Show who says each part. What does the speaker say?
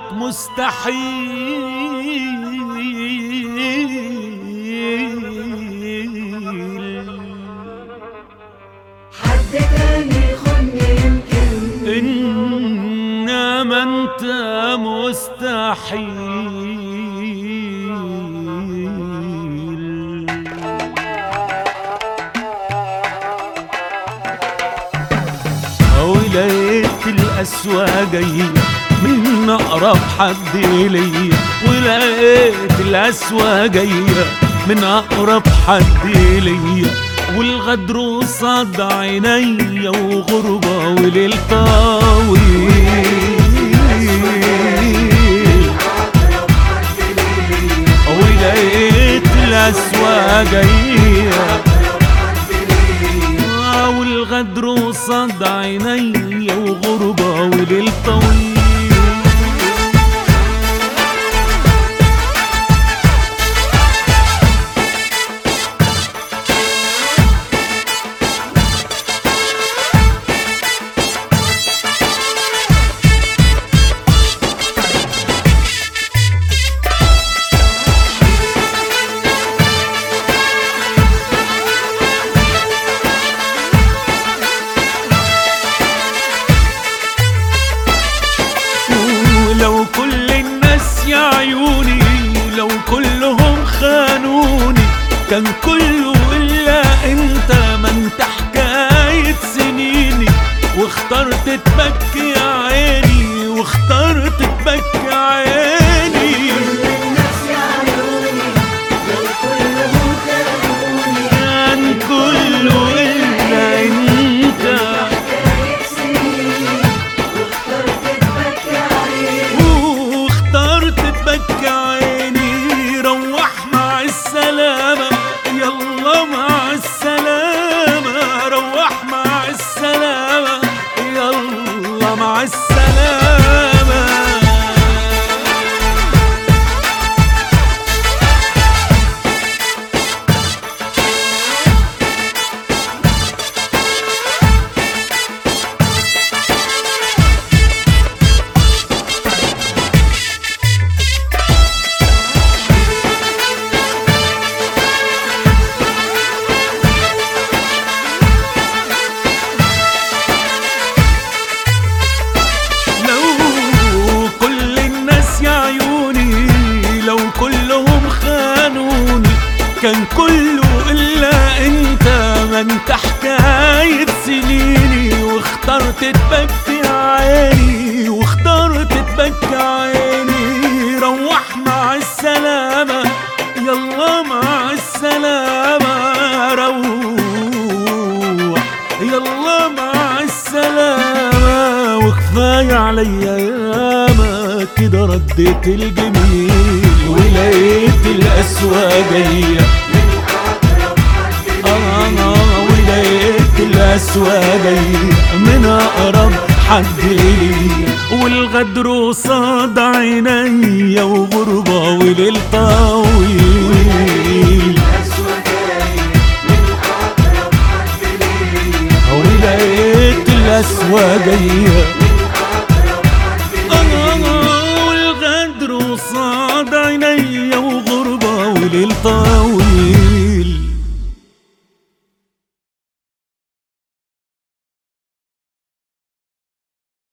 Speaker 1: مستحيل
Speaker 2: حد تاني خدني يمكن
Speaker 1: إنما أنت مستحيل ولقيت الأسوأ جاية من أقرب حد ليا ولقيت الأسوأ جاية من أقرب حد ليا والغدر قصاد عينيا وغربة وليل طويل ولقيت الأسوأ جاية آه والغدر قصاد عينيا وغربة وليل طويل ولو كل الناس يا عيوني لو كلهم خانوني كان كله إلا أنت ما أنت حكاية سنيني واخترت تبكي يا عيني واخترت تبكي عيني
Speaker 2: الناس يا عيوني لو كلهم خانوني
Speaker 1: كان كله إلا أنت
Speaker 2: حكاية سنين واخترت تبكي عليك
Speaker 1: واخترت تبكي عيني روح مع السلامة يلا مع السلامة روح مع السلامة يلا مع السلامة لو كل الناس يا عيوني لو كلهم خانوني كان كله إلا أنت ما أنت حكاية سنيني واخترت تبكي عيني واخترت تبكي عيني روح مع السلامة يلا مع السلامة روح يلا مع السلامة وكفاية عليا ياما كده رديت الجميل ولقيت الأسوأ جاية آه ولقيت الأسوأ جاية من أقرب حد ليا والغدر قصاد عينيا وغربة وليل طويل ولقيت الأسوأ جاية